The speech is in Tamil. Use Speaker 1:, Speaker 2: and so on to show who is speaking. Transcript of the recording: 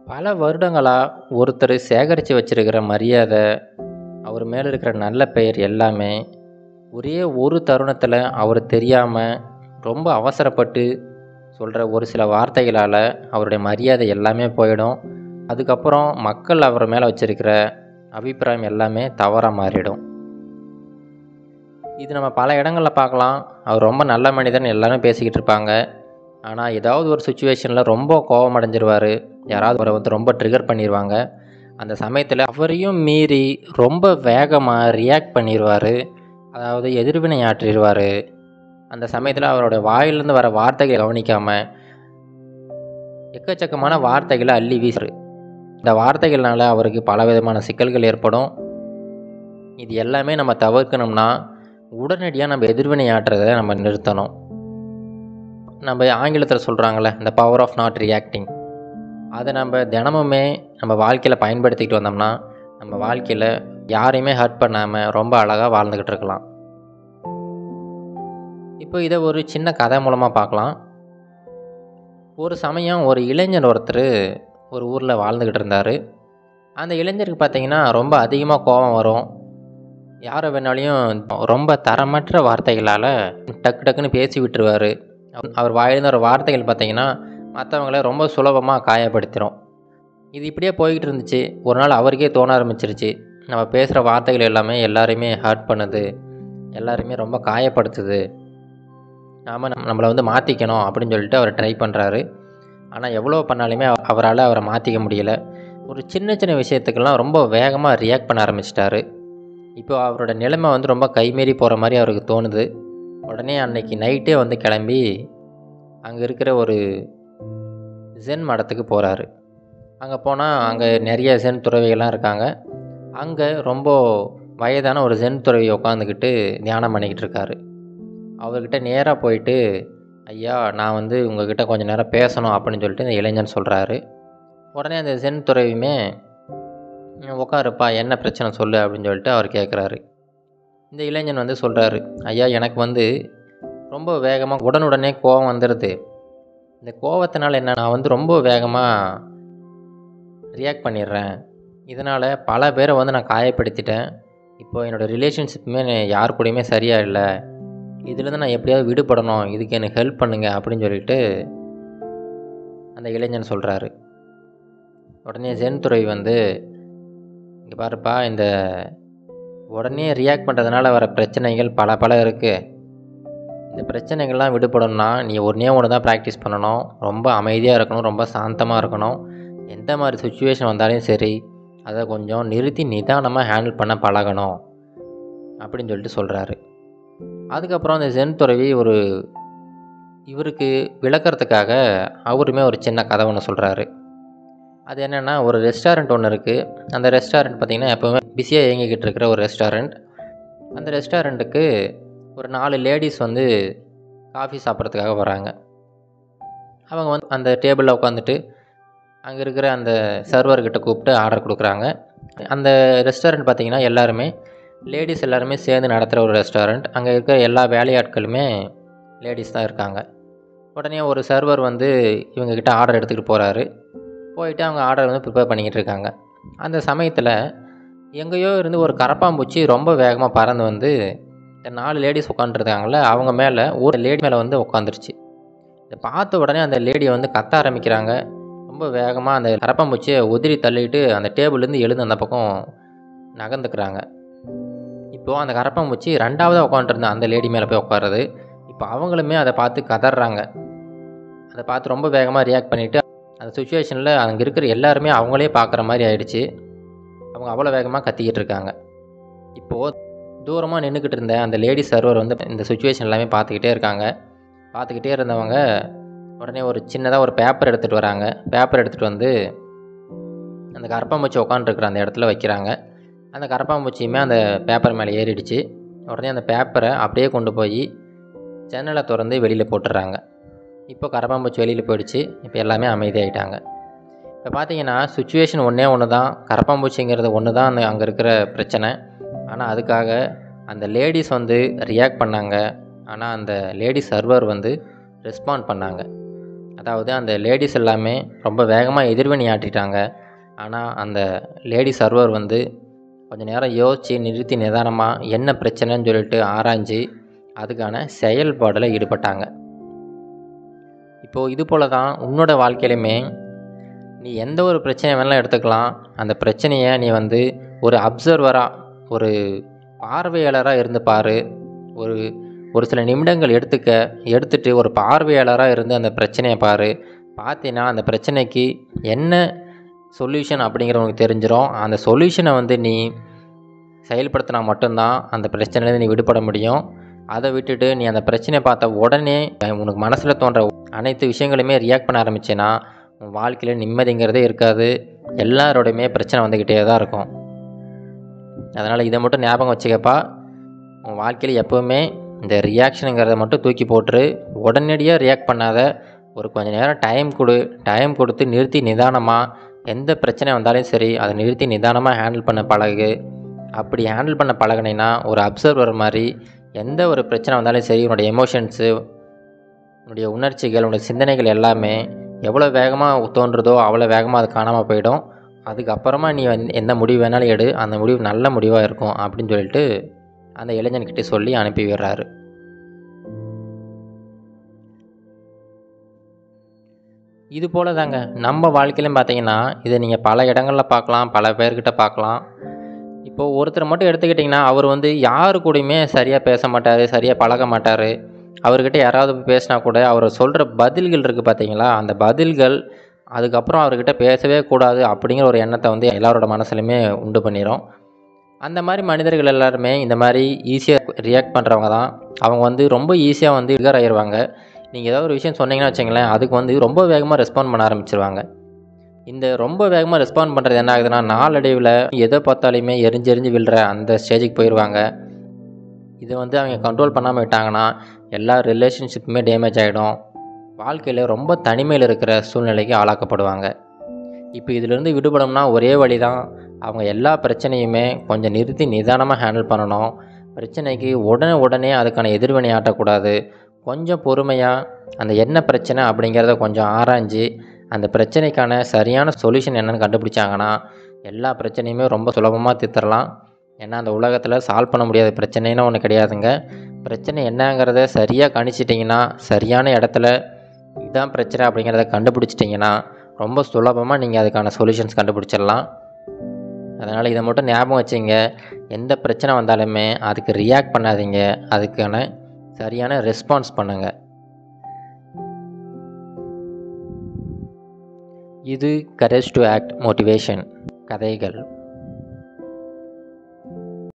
Speaker 1: பல வருடங்களாக ஒருத்தர் சேகரித்து வச்சிருக்கிற மரியாதை அவர் மேலே இருக்கிற நல்ல பெயர் எல்லாமே ஒரே ஒரு தருணத்தில் அவர் தெரியாமல் ரொம்ப அவசரப்பட்டு சொல்கிற ஒரு சில வார்த்தைகளால் அவருடைய மரியாதை எல்லாமே போயிடும் அதுக்கப்புறம் மக்கள் அவர் மேலே வச்சிருக்கிற அபிப்பிராயம் எல்லாமே தவறாக மாறிடும் இது நம்ம பல இடங்களில் பார்க்கலாம் அவர் ரொம்ப நல்ல மனிதன் எல்லாரும் பேசிக்கிட்டு இருப்பாங்க ஆனால் ஏதாவது ஒரு சுச்சுவேஷனில் ரொம்ப கோபம் அடைஞ்சிருவார் யாராவது அவரை வந்து ரொம்ப ட்ரிகர் பண்ணிடுவாங்க அந்த சமயத்தில் அவரையும் மீறி ரொம்ப வேகமாக ரியாக்ட் பண்ணிடுவார் அதாவது எதிர்வினை ஆற்றிடுவார் அந்த சமயத்தில் அவரோட வாயிலிருந்து வர வார்த்தைகளை கவனிக்காமல் எக்கச்சக்கமான வார்த்தைகளை அள்ளி வீசுறு இந்த வார்த்தைகள்னால அவருக்கு பலவிதமான சிக்கல்கள் ஏற்படும் இது எல்லாமே நம்ம தவிர்க்கணும்னா உடனடியாக நம்ம எதிர்வினை ஆற்றுறதை நம்ம நிறுத்தணும் நம்ம ஆங்கிலத்தில் சொல்கிறாங்களே இந்த பவர் ஆஃப் நாட் ரியாக்டிங் அதை நம்ம தினமுமே நம்ம வாழ்க்கையில் பயன்படுத்திக்கிட்டு வந்தோம்னா நம்ம வாழ்க்கையில் யாரையுமே ஹர்ட் பண்ணாமல் ரொம்ப அழகாக வாழ்ந்துக்கிட்டு இருக்கலாம் இப்போ இதை ஒரு சின்ன கதை மூலமாக பார்க்கலாம் ஒரு சமயம் ஒரு இளைஞர் ஒருத்தர் ஒரு ஊரில் வாழ்ந்துக்கிட்டு இருந்தார் அந்த இளைஞருக்கு பார்த்தீங்கன்னா ரொம்ப அதிகமாக கோபம் வரும் யாரை வேணாலையும் ரொம்ப தரமற்ற வார்த்தைகளால் டக்கு டக்குன்னு பேசி விட்டுருவார் அவர் வாயிலிருந்து ஒரு வார்த்தைகள் பார்த்தீங்கன்னா மற்றவங்கள ரொம்ப சுலபமாக காயப்படுத்திடும் இது இப்படியே போய்கிட்டு இருந்துச்சு ஒரு நாள் அவருக்கே தோண ஆரம்பிச்சிருச்சு நம்ம பேசுகிற வார்த்தைகள் எல்லாமே எல்லாரையுமே ஹர்ட் பண்ணுது எல்லாருமே ரொம்ப காயப்படுத்துது நாம் நம் நம்மளை வந்து மாற்றிக்கணும் அப்படின்னு சொல்லிட்டு அவர் ட்ரை பண்ணுறாரு ஆனால் எவ்வளோ பண்ணாலுமே அவரால் அவரை மாற்றிக்க முடியல ஒரு சின்ன சின்ன விஷயத்துக்கெல்லாம் ரொம்ப வேகமாக ரியாக்ட் பண்ண ஆரம்பிச்சிட்டாரு இப்போ அவரோட நிலைமை வந்து ரொம்ப கைமீறி போகிற மாதிரி அவருக்கு தோணுது உடனே அன்னைக்கு நைட்டே வந்து கிளம்பி அங்கே இருக்கிற ஒரு ஜென் மடத்துக்கு போகிறாரு அங்கே போனால் அங்கே நிறைய ஜென் துறவிகள்லாம் இருக்காங்க அங்கே ரொம்ப வயதான ஒரு ஜென் துறவி உட்காந்துக்கிட்டு தியானம் பண்ணிக்கிட்டு இருக்காரு அவர்கிட்ட நேராக போயிட்டு ஐயா நான் வந்து உங்ககிட்ட கொஞ்சம் நேரம் பேசணும் அப்படின்னு சொல்லிட்டு இந்த இளைஞன் சொல்கிறாரு உடனே அந்த ஜென் துறவியுமே உட்காருப்பா என்ன பிரச்சனை சொல்லு அப்படின்னு சொல்லிட்டு அவர் கேட்குறாரு இந்த இளைஞன் வந்து சொல்கிறாரு ஐயா எனக்கு வந்து ரொம்ப வேகமாக உடனுடனே கோவம் வந்துடுது இந்த கோவத்தினால என்ன நான் வந்து ரொம்ப வேகமாக ரியாக்ட் பண்ணிடுறேன் இதனால் பல பேரை வந்து நான் காயப்படுத்திட்டேன் இப்போ என்னோடய ரிலேஷன்ஷிப்புமே யார் கூடயுமே சரியாக இல்லை இதுலேருந்து நான் எப்படியாவது விடுபடணும் இதுக்கு எனக்கு ஹெல்ப் பண்ணுங்க அப்படின்னு சொல்லிட்டு அந்த இளைஞன் சொல்கிறாரு உடனே ஜென் துறை வந்து இங்கே பாருப்பா இந்த உடனே ரியாக்ட் பண்ணுறதுனால வர பிரச்சனைகள் பல பல இருக்குது இந்த பிரச்சனைகள்லாம் விடுபடணும்னா நீ ஒன்றே ஒன்று தான் ப்ராக்டிஸ் பண்ணணும் ரொம்ப அமைதியாக இருக்கணும் ரொம்ப சாந்தமாக இருக்கணும் எந்த மாதிரி சுச்சுவேஷன் வந்தாலும் சரி அதை கொஞ்சம் நிறுத்தி நிதானமாக ஹேண்டில் பண்ண பழகணும் அப்படின்னு சொல்லிட்டு சொல்கிறாரு அதுக்கப்புறம் அந்த ஜென் துறவி ஒரு இவருக்கு விளக்கறதுக்காக அவருமே ஒரு சின்ன கதை ஒன்று சொல்கிறாரு அது என்னென்னா ஒரு ரெஸ்டாரண்ட் ஒன்று இருக்குது அந்த ரெஸ்டாரண்ட் பார்த்திங்கன்னா எப்போவுமே பிஸியாக இயங்கிக்கிட்டு இருக்கிற ஒரு ரெஸ்டாரண்ட் அந்த ரெஸ்டாரண்ட்டுக்கு ஒரு நாலு லேடிஸ் வந்து காஃபி சாப்பிட்றதுக்காக வராங்க அவங்க வந்து அந்த டேபிளில் உட்காந்துட்டு அங்கே இருக்கிற அந்த சர்வர்கிட்ட கூப்பிட்டு ஆர்டர் கொடுக்குறாங்க அந்த ரெஸ்டாரண்ட் பார்த்திங்கன்னா எல்லாருமே லேடிஸ் எல்லாருமே சேர்ந்து நடத்துகிற ஒரு ரெஸ்டாரண்ட் அங்கே இருக்கிற எல்லா வேலையாட்களுமே லேடிஸ் தான் இருக்காங்க உடனே ஒரு சர்வர் வந்து இவங்கக்கிட்ட ஆர்டர் எடுத்துகிட்டு போகிறாரு போயிட்டு அவங்க ஆர்டர் வந்து ப்ரிப்பேர் பண்ணிக்கிட்டு இருக்காங்க அந்த சமயத்தில் எங்கேயோ இருந்து ஒரு கரப்பாம்பூச்சி ரொம்ப வேகமாக பறந்து வந்து இந்த நாலு லேடிஸ் உட்காந்துருக்காங்கள அவங்க மேலே ஒரு லேடி மேலே வந்து உட்காந்துருச்சு இதை பார்த்த உடனே அந்த லேடியை வந்து கத்த ஆரம்பிக்கிறாங்க ரொம்ப வேகமாக அந்த கரப்பாம்பூச்சியை உதிரி தள்ளிட்டு அந்த டேபிள்லேருந்து எழுந்து அந்த பக்கம் நகர்ந்துக்கிறாங்க இப்போது அந்த கரப்பாம்பூச்சி ரெண்டாவதாக உட்காந்துருந்த அந்த லேடி மேலே போய் உட்காருது இப்போ அவங்களுமே அதை பார்த்து கதறாங்க அதை பார்த்து ரொம்ப வேகமாக ரியாக்ட் பண்ணிவிட்டு அந்த சுச்சுவேஷனில் அங்கே இருக்கிற எல்லாருமே அவங்களே பார்க்குற மாதிரி ஆயிடுச்சு அவங்க அவ்வளோ வேகமாக கத்திக்கிட்டு இருக்காங்க இப்போது தூரமாக நின்றுக்கிட்டு இருந்த அந்த லேடி சர்வர் வந்து இந்த சுச்சுவேஷன் எல்லாமே பார்த்துக்கிட்டே இருக்காங்க பார்த்துக்கிட்டே இருந்தவங்க உடனே ஒரு சின்னதாக ஒரு பேப்பர் எடுத்துகிட்டு வராங்க பேப்பர் எடுத்துகிட்டு வந்து அந்த கரப்பாம்பூச்சி உட்காந்துருக்குற அந்த இடத்துல வைக்கிறாங்க அந்த கரப்பாம்பூச்சியுமே அந்த பேப்பர் மேலே ஏறிடுச்சு உடனே அந்த பேப்பரை அப்படியே கொண்டு போய் ஜன்னலை திறந்து வெளியில் போட்டுடுறாங்க இப்போ கரப்பாம்பூச்சி வெளியில் போயிடுச்சு இப்போ எல்லாமே அமைதியாகிட்டாங்க இப்போ பார்த்தீங்கன்னா சுச்சுவேஷன் ஒன்றே ஒன்று தான் கரப்பாம்பூச்சிங்கிறது ஒன்று தான் அந்த அங்கே இருக்கிற பிரச்சனை ஆனால் அதுக்காக அந்த லேடிஸ் வந்து ரியாக்ட் பண்ணாங்க ஆனால் அந்த லேடி சர்வர் வந்து ரெஸ்பாண்ட் பண்ணாங்க அதாவது அந்த லேடிஸ் எல்லாமே ரொம்ப வேகமாக எதிர்வினை ஆட்டிட்டாங்க ஆனால் அந்த லேடி சர்வர் வந்து கொஞ்ச நேரம் யோசித்து நிறுத்தி நிதானமாக என்ன பிரச்சனைன்னு சொல்லிட்டு ஆராய்ஞ்சு அதுக்கான செயல்பாடில் ஈடுபட்டாங்க இப்போது இது போல தான் உன்னோட வாழ்க்கையிலுமே நீ எந்த ஒரு பிரச்சனை வேணாலும் எடுத்துக்கலாம் அந்த பிரச்சனையை நீ வந்து ஒரு அப்சர்வராக ஒரு பார்வையாளராக இருந்து பாரு ஒரு ஒரு சில நிமிடங்கள் எடுத்துக்க எடுத்துட்டு ஒரு பார்வையாளராக இருந்து அந்த பிரச்சனையை பாரு பார்த்தீங்கன்னா அந்த பிரச்சனைக்கு என்ன சொல்யூஷன் அப்படிங்கிற உனக்கு தெரிஞ்சிடும் அந்த சொல்யூஷனை வந்து நீ செயல்படுத்தினா மட்டும்தான் அந்த பிரச்சனையிலேருந்து நீ விடுபட முடியும் அதை விட்டுட்டு நீ அந்த பிரச்சனையை பார்த்த உடனே உனக்கு மனசில் தோன்ற அனைத்து விஷயங்களையுமே ரியாக்ட் பண்ண ஆரம்பிச்சேன்னா உன் வாழ்க்கையில் நிம்மதிங்கிறதே இருக்காது எல்லாரோடையுமே பிரச்சனை வந்துக்கிட்டே தான் இருக்கும் அதனால் இதை மட்டும் ஞாபகம் வச்சுக்கப்பா உன் வாழ்க்கையில் எப்போவுமே இந்த ரியாக்ஷனுங்கிறத மட்டும் தூக்கி போட்டுரு உடனடியாக ரியாக்ட் பண்ணாத ஒரு கொஞ்ச நேரம் டைம் கொடு டைம் கொடுத்து நிறுத்தி நிதானமாக எந்த பிரச்சனை வந்தாலும் சரி அதை நிறுத்தி நிதானமாக ஹேண்டில் பண்ண பழகு அப்படி ஹேண்டில் பண்ண பழகுனீங்கன்னா ஒரு அப்சர்வர் மாதிரி எந்த ஒரு பிரச்சனை வந்தாலும் சரி உன்னுடைய எமோஷன்ஸு உன்னுடைய உணர்ச்சிகள் உன்னுடைய சிந்தனைகள் எல்லாமே எவ்வளோ வேகமாக தோன்றுதோ அவ்வளோ வேகமாக அது காணாமல் போயிடும் அதுக்கப்புறமா நீ வந்து எந்த முடிவு வேணாலும் எடு அந்த முடிவு நல்ல முடிவாக இருக்கும் அப்படின்னு சொல்லிட்டு அந்த இளைஞன்கிட்ட சொல்லி அனுப்பி விடுறாரு இது போல தாங்க நம்ம வாழ்க்கையிலும் பார்த்தீங்கன்னா இதை நீங்கள் பல இடங்களில் பார்க்கலாம் பல பேர்கிட்ட பார்க்கலாம் இப்போது ஒருத்தர் மட்டும் எடுத்துக்கிட்டிங்கன்னா அவர் வந்து யாரு கூடயுமே சரியாக பேச மாட்டார் சரியாக பழக மாட்டார் அவர்கிட்ட யாராவது போய் பேசினா கூட அவர் சொல்கிற பதில்கள் இருக்குது பார்த்தீங்களா அந்த பதில்கள் அதுக்கப்புறம் அவர்கிட்ட பேசவே கூடாது அப்படிங்கிற ஒரு எண்ணத்தை வந்து எல்லாரோட மனசுலையுமே உண்டு பண்ணிடும் அந்த மாதிரி மனிதர்கள் எல்லாருமே இந்த மாதிரி ஈஸியாக ரியாக்ட் பண்ணுறவங்க தான் அவங்க வந்து ரொம்ப ஈஸியாக வந்து ட்ரிகர் ஆயிடுவாங்க நீங்கள் ஏதாவது ஒரு விஷயம் சொன்னீங்கன்னா வச்சுங்களேன் அதுக்கு வந்து ரொம்ப வேகமாக ரெஸ்பாண்ட் பண்ண ஆரம்பிச்சிருவாங்க இந்த ரொம்ப வேகமாக ரெஸ்பாண்ட் பண்ணுறது என்ன ஆகுதுன்னா நாளடைவில் எதை பார்த்தாலுமே எரிஞ்சு எரிஞ்சு விழுற அந்த ஸ்டேஜுக்கு போயிடுவாங்க இதை வந்து அவங்க கண்ட்ரோல் பண்ணாமல் விட்டாங்கன்னா எல்லா ரிலேஷன்ஷிப்புமே டேமேஜ் ஆகிடும் வாழ்க்கையில் ரொம்ப தனிமையில் இருக்கிற சூழ்நிலைக்கு ஆளாக்கப்படுவாங்க இப்போ இதிலிருந்து விடுபடணும்னா ஒரே வழி தான் அவங்க எல்லா பிரச்சனையுமே கொஞ்சம் நிறுத்தி நிதானமாக ஹேண்டில் பண்ணணும் பிரச்சனைக்கு உடனே உடனே அதுக்கான எதிர்வினை ஆட்டக்கூடாது கொஞ்சம் பொறுமையாக அந்த என்ன பிரச்சனை அப்படிங்கிறத கொஞ்சம் ஆராய்ஞ்சு அந்த பிரச்சனைக்கான சரியான சொல்யூஷன் என்னென்னு கண்டுபிடிச்சாங்கன்னா எல்லா பிரச்சனையுமே ரொம்ப சுலபமாக தீர்த்துடலாம் ஏன்னா அந்த உலகத்தில் சால்வ் பண்ண முடியாத பிரச்சனைன்னு ஒன்று கிடையாதுங்க பிரச்சனை என்னங்கிறத சரியாக கணிச்சிட்டிங்கன்னா சரியான இடத்துல இதுதான் பிரச்சனை அப்படிங்கிறத கண்டுபிடிச்சிட்டிங்கன்னா ரொம்ப சுலபமாக நீங்கள் அதுக்கான சொல்யூஷன்ஸ் கண்டுபிடிச்சிடலாம் அதனால் இதை மட்டும் ஞாபகம் வச்சுங்க எந்த பிரச்சனை வந்தாலுமே அதுக்கு ரியாக்ட் பண்ணாதீங்க அதுக்கான சரியான ரெஸ்பான்ஸ் பண்ணுங்கள் இது கரேஜ் டு ஆக்ட் மோட்டிவேஷன் கதைகள்